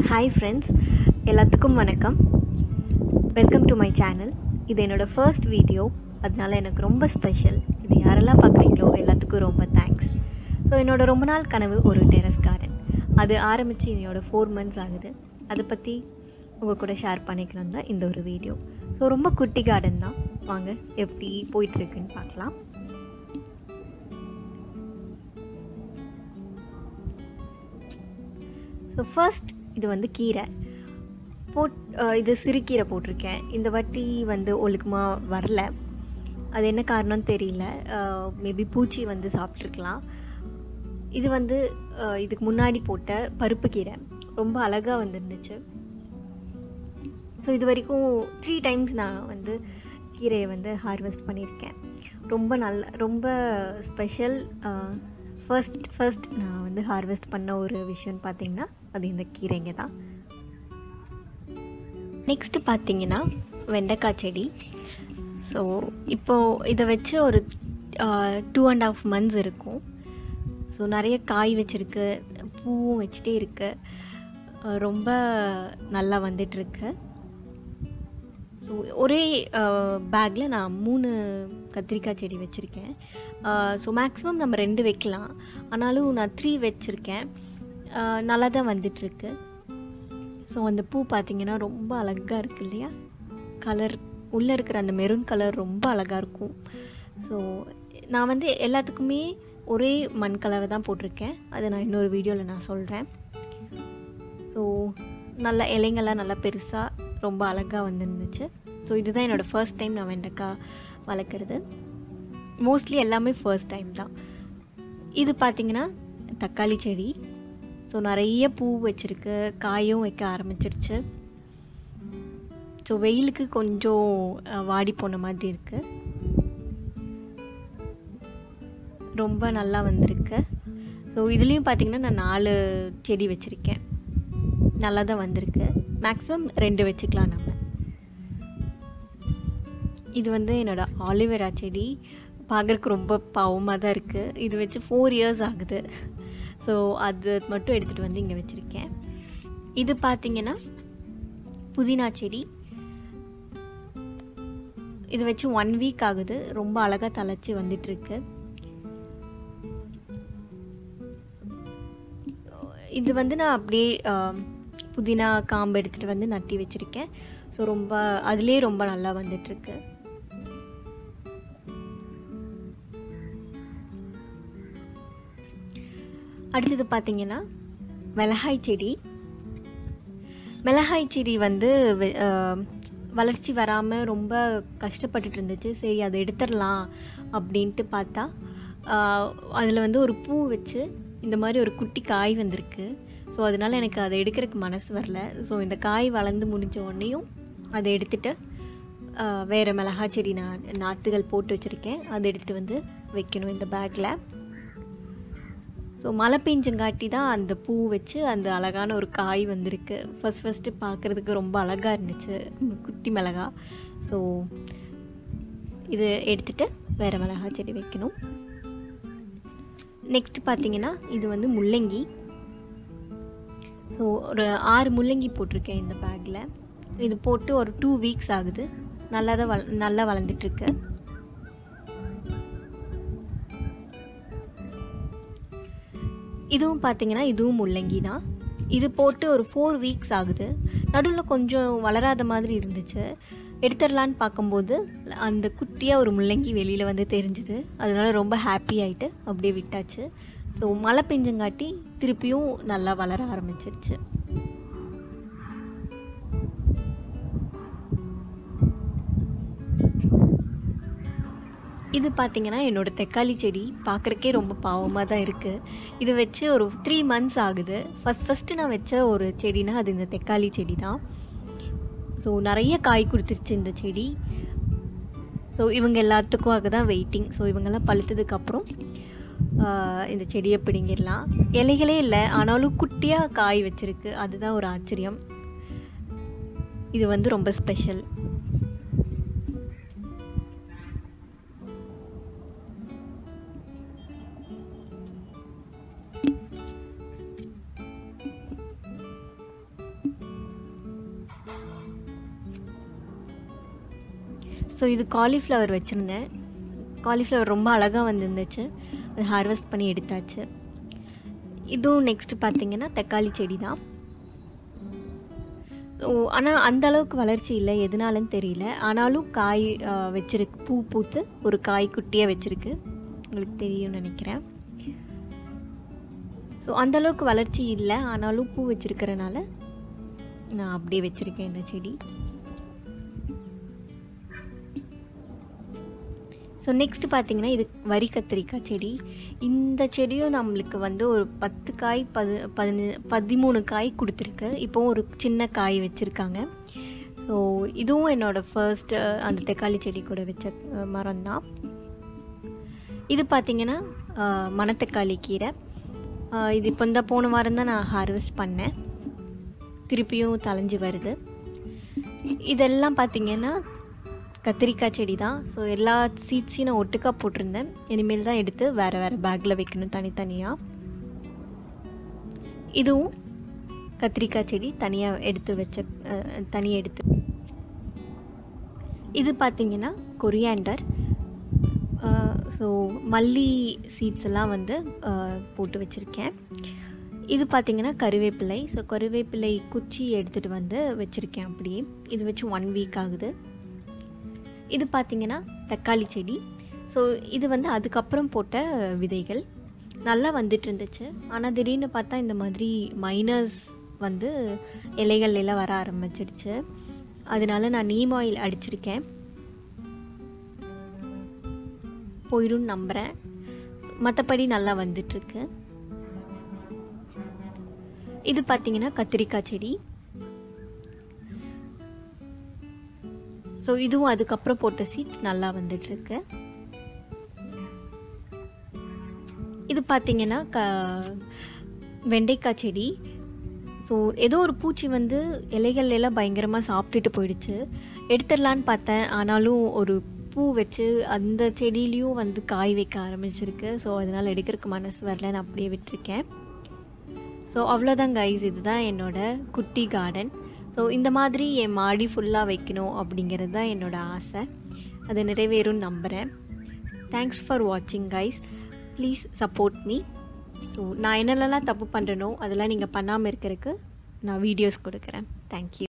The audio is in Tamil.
ஹாய் ஃப்ரெண்ட்ஸ் எல்லாத்துக்கும் வணக்கம் வெல்கம் டு மை சேனல் இது என்னோடய ஃபர்ஸ்ட் வீடியோ அதனால எனக்கு ரொம்ப ஸ்பெஷல் இது யாரெல்லாம் பார்க்குறீங்களோ எல்லாத்துக்கும் ரொம்ப தேங்க்ஸ் ஸோ என்னோட ரொம்ப நாள் கனவு ஒரு டெரஸ் கார்டன் அது ஆரம்பித்து என்னோட ஃபோர் மந்த்ஸ் ஆகுது அதை பற்றி உங்கள் கூட ஷேர் பண்ணிக்கணும் தான் இந்த ஒரு வீடியோ ஸோ ரொம்ப குட்டி கார்டன் தான் வாங்க எப்படி போயிட்டுருக்குன்னு பார்க்கலாம் ஸோ ஃபர்ஸ்ட் இது வந்து கீரை போட் அஹ் இது சிறுகீரை போட்டிருக்கேன் இந்த வாட்டி வந்து ஒழுக்கமாக வரல அது என்ன காரணம்னு தெரியல மேபி பூச்சி வந்து சாப்பிட்ருக்கலாம் இது வந்து அஹ் இதுக்கு முன்னாடி போட்ட பருப்பு கீரை ரொம்ப அழகாக வந்துருந்துச்சு ஸோ இது வரைக்கும் த்ரீ டைம்ஸ் நான் வந்து கீரையை வந்து ஹார்வெஸ்ட் பண்ணியிருக்கேன் ரொம்ப நல்ல ரொம்ப ஸ்பெஷல் ஃபர்ஸ்ட் ஃபர்ஸ்ட் நான் வந்து ஹார்வெஸ்ட் பண்ண ஒரு விஷயம்னு பார்த்தீங்கன்னா அது இந்த கீரைங்க தான் நெக்ஸ்ட்டு பார்த்தீங்கன்னா வெண்டைக்காய் செடி ஸோ இப்போது இதை வச்சு ஒரு டூ அண்ட் ஆஃப் மந்த்ஸ் இருக்கும் ஸோ நிறைய காய் வச்சுருக்கு பூவும் வச்சுட்டே இருக்கு அஹ் ரொம்ப நல்லா வந்துட்டுருக்கு ஸோ ஒரே பேக்கில் நான் மூணு கத்திரிக்காய் செடி வச்சுருக்கேன் ஸோ மேக்ஸிமம் நம்ம ரெண்டு வைக்கலாம் ஆனாலும் நான் த்ரீ வச்சுருக்கேன் அஹ் நல்லா தான் வந்துட்டுருக்கு ஸோ அந்த பூ பார்த்திங்கன்னா ரொம்ப அழகாக இருக்கு இல்லையா கலர் உள்ளே இருக்கிற அந்த மெரூன் கலர் ரொம்ப அழகாக இருக்கும் ஸோ நான் வந்து எல்லாத்துக்குமே ஒரே மண் கலவை தான் போட்டிருக்கேன் அதை நான் இன்னொரு வீடியோவில் நான் சொல்கிறேன் ஸோ நல்ல இலைங்கள்லாம் நல்லா பெருசாக ரொம்ப அழகாக வந்துருந்துச்சு ஸோ இதுதான் என்னோடய ஃபர்ஸ்ட் டைம் நான் வெண்டைக்காய் வளர்க்குறது மோஸ்ட்லி எல்லாமே ஃபர்ஸ்ட் டைம் தான் இது பார்த்திங்கன்னா தக்காளி செடி ஸோ நிறைய பூ வச்சுருக்கு காயும் வைக்க ஆரம்பிச்சிருச்சு ஸோ வெயிலுக்கு கொஞ்சம் அஹ், வாடி போன மாதிரி இருக்குது ரொம்ப நல்லா வந்திருக்கு ஸோ இதுலேயும் பார்த்தீங்கன்னா நான் நாலு செடி வச்சுருக்கேன் நல்லா தான் வந்திருக்கு மேக்ஸிமம் ரெண்டு வச்சுக்கலாம் நம்ம இது வந்து என்னோட ஆலிவேரா செடி பார்க்குறக்கு ரொம்ப பாவமாக தான் இருக்குது இது வச்சு ஃபோர் இயர்ஸ் ஆகுது ஸோ அது மட்டும் எடுத்துகிட்டு வந்து இங்கே வச்சுருக்கேன் இது பார்த்தீங்கன்னா புதினா செடி இது வச்சு ஒன் வீக் ஆகுது ரொம்ப அழகாக தழைச்சி வந்துட்டுருக்கு இது வந்து நான் அப்படியே ஆம், புதினா காம்பு எடுத்துகிட்டு வந்து நட்டி வச்சுருக்கேன் ஸோ ரொம்ப அதுலேயே ரொம்ப நல்லா வந்துட்டுருக்கு அடுத்தது பார்த்தீங்கன்னா மிளகாய் செடி மிளகாய் செடி வந்து வெ- ஆஹ் வளர்ச்சி வராமல் ரொம்ப கஷ்டப்பட்டுட்டு இருந்துச்சு சரி அதை எடுத்துடலாம் அப்படின்ட்டு பார்த்தா அதில் வந்து ஒரு பூ வச்சு இந்த மாதிரி ஒரு குட்டி காய் வந்திருக்கு ஸோ அதனால் எனக்கு அதை எடுக்கிறதுக்கு மனசு வரல ஸோ இந்த காய் வளர்ந்து முடிஞ்ச உடனேயும் அதை எடுத்துட்டு ஆஹ் வேறு மிளகாய் செடி நான் நாற்றுகள் போட்டு வச்சுருக்கேன் அதை எடுத்துகிட்டு வந்து வைக்கணும் இந்த பேக்கில் ஸோ மழை பெஞ்சங்காட்டி தான் அந்த பூ வச்சு அந்த அழகான ஒரு காய் வந்திருக்கு ஃபஸ்ட் ஃபஸ்ட்டு பார்க்குறதுக்கு ரொம்ப அழகாக இருந்துச்சு ம், குட்டி மிளகா ஸோ இது எடுத்துகிட்டு வேறு மிளகா செடி வைக்கணும் நெக்ஸ்ட் பார்த்தீங்கன்னா இது வந்து முள்ளங்கி ஸோ ஒரு ஆறு முள்ளங்கி போட்டிருக்கேன் இந்த பேக்கில் இது போட்டு ஒரு டூ வீக்ஸ் ஆகுது நல்லா தான் வள நல்லா வளர்ந்துட்டுருக்கு இதுவும் பார்த்தீங்கன்னா இதுவும் முள்ளங்கி தான் இது போட்டு ஒரு ஃபோர் வீக்ஸ் ஆகுது நடுவில் கொஞ்சம் வளராத மாதிரி இருந்துச்சு எடுத்துடலான்னு பார்க்கும்போது அந்த குட்டியாக ஒரு முள்ளங்கி வெளியில் வந்து தெரிஞ்சுது அதனால ரொம்ப ஹாப்பி ஆகிட்டு அப்படியே விட்டாச்சு ஸோ மழை பெஞ்சங்காட்டி திருப்பியும் நல்லா வளர ஆரம்பிச்சிருச்சு இது பார்த்தீங்கன்னா என்னோட தக்காளி செடி பார்க்குறக்கே ரொம்ப பாவமாக தான் இருக்குது இது வச்சு ஒரு த்ரீ மந்த்ஸ் ஆகுது ஃபஸ்ட் ஃபஸ்ட்டு நான் வச்ச ஒரு செடினா அது இந்த தக்காளி செடி தான் ஸோ நிறைய காய் கொடுத்துருச்சு இந்த செடி ஸோ இவங்க எல்லாத்துக்கும் தான் வெயிட்டிங் ஸோ இவங்கெல்லாம் பழுத்ததுக்கப்புறம் இந்த செடியை பிடுங்கிடலாம் இலைகளே இல்லை ஆனாலும் குட்டியாக காய் வச்சுருக்கு அதுதான் ஒரு ஆச்சரியம் இது வந்து ரொம்ப ஸ்பெஷல் ஸோ இது காலிஃப்ளவர் வச்சுருந்தேன் காலிஃப்ளவர் ரொம்ப அழகாக வந்துருந்துச்சு அது ஹார்வெஸ்ட் பண்ணி எடுத்தாச்சு இதுவும் நெக்ஸ்ட் பார்த்தீங்கன்னா தக்காளி செடி தான் ஸோ ஆனால் அந்த அளவுக்கு வளர்ச்சி இல்லை எதனாலன்னு தெரியல ஆனாலும் காய் ஆஹ், வச்சிருக்கு பூ பூத்து ஒரு காய் குட்டியாக வச்சிருக்கு உங்களுக்கு தெரியும்னு நினைக்கிறேன் ஸோ அந்த அளவுக்கு வளர்ச்சி இல்லை ஆனாலும் பூ வச்சிருக்கிறனால நான் அப்படியே வச்சுருக்கேன் இந்த செடி ஸோ நெக்ஸ்ட் பார்த்தீங்கன்னா இது வரி கத்திரிக்காய் செடி இந்த செடியும் நம்மளுக்கு வந்து ஒரு பத்து காய் பது பதின பதிமூணு காய் கொடுத்துருக்கு இப்போ ஒரு சின்ன காய் வச்சுருக்காங்க ஸோ இதுவும் என்னோடய ஃபர்ஸ்ட் அந்த தக்காளி செடி கூட வச்ச மரம் தான் இது பார்த்தீங்கன்னா அஹ், மணத்தக்காளி கீரை அஹ், இது இப்போ இந்த போன வாரம் தான் நான் ஹார்வெஸ்ட் பண்ணேன் திருப்பியும் தளைஞ்சு வருது இதெல்லாம் பார்த்தீங்கன்னா கத்திரிக்காய் செடி தான் ஸோ எல்லா சீட்ஸையும் நான் ஒட்டுக்கா போட்டிருந்தேன் இனிமேல் தான் எடுத்து வேறு வேறு பேக்கில் வைக்கணும் தனித்தனியாக இதுவும் கத்திரிக்காய் செடி தனியாக எடுத்து வச்ச தனியாக எடுத்து இது பார்த்தீங்கன்னா கொரியாண்டர் ஸோ மல்லி சீட்ஸ் எல்லாம் வந்து அஹ், போட்டு வச்சுருக்கேன் இது பார்த்தீங்கன்னா கருவேப்பிலை ஸோ கருவேப்பிலை குச்சி எடுத்துகிட்டு வந்து வச்சுருக்கேன் அப்படியே இது வச்சு ஒன் வீக் ஆகுது இது பார்த்தீங்கன்னா தக்காளி செடி ஸோ இது வந்து அதுக்கப்புறம் போட்ட விதைகள் நல்லா வந்துட்டு இருந்துச்சு ஆனால் திடீர்னு பார்த்தா இந்த மாதிரி மைனஸ் வந்து இலைகள் எல்லாம் வர ஆரம்பிச்சிடுச்சு அதனால நான் நீம் ஆயில் அடிச்சிருக்கேன் போயிடும்னு நம்புகிறேன் மற்றபடி நல்லா வந்துட்டுருக்கு இது பார்த்தீங்கன்னா கத்திரிக்காய் செடி ஸோ இதுவும் அதுக்கப்புறம் போட்ட சீட் நல்லா வந்துட்டுருக்கு இது பார்த்தீங்கன்னா க வெண்டைக்காய் செடி ஸோ ஏதோ ஒரு பூச்சி வந்து இலைகள் எல்லாம் பயங்கரமாக சாப்பிட்டுட்டு போயிடுச்சு எடுத்துடலான்னு பார்த்தேன் ஆனாலும் ஒரு பூ வச்சு அந்த செடியிலையும் வந்து காய் வைக்க ஆரம்பிச்சிருக்கு ஸோ அதனால் எடுக்கிறதுக்கு மனசு வரல நான் அப்படியே விட்டுருக்கேன் ஸோ அவ்வளோதான் கைஸ் இதுதான் என்னோட குட்டி கார்டன் ஸோ இந்த மாதிரி என் மாடி ஃபுல்லாக வைக்கணும் அப்படிங்கிறது தான் என்னோடய ஆசை அது நிறைவேறும்னு நம்புகிறேன் தேங்க்ஸ் ஃபார் வாட்சிங் guys please support me so நான் என்னென்னலாம் தப்பு பண்ணுறனோ அதெல்லாம் நீங்கள் பண்ணாமல் இருக்கிறதுக்கு நான் வீடியோஸ் கொடுக்குறேன் தேங்க்யூ